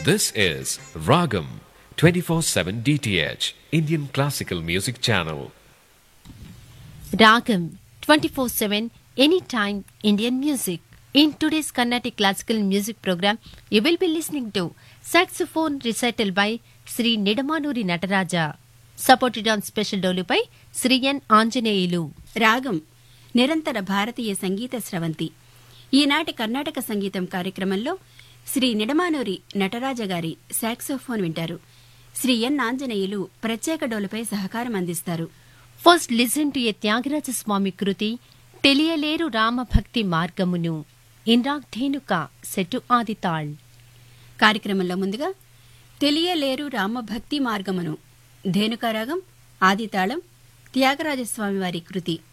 This is Ragam 24/7 DTH Indian Classical Music Channel. Ragam 24 7 anytime Indian music. In today's Carnatic classical music program, you will be listening to saxophone recital by Sri Nidamanuri Nataraja, supported on special dolu by Sri N. Anjaneyulu. రాగం నిరంతర భారతీయ సంగీత స్రవంతి ఈనాటి కర్ణాటక సంగీతం కార్యక్రమంలో శ్రీ నిడమానూరి నటరాజ గారి saxophone వింటారు శ్రీ ఎన్ ఆంజనేయులు ప్రత్యేక డోలుపై సహకారం అందిస్తారు First, listen to a Tyagaraja Swami Kruti, తెలియలేరు రామభక్తి మార్గమును ఇన్రాగ్ ధేనుక సెటు ఆదితాళ్ కార్యక్రమంలో ముందుగా తెలియలేరు రామభక్తి మార్గమును ధేనుకారాగం ఆదితాళం త్యాగరాజస్వామి వారి కృతి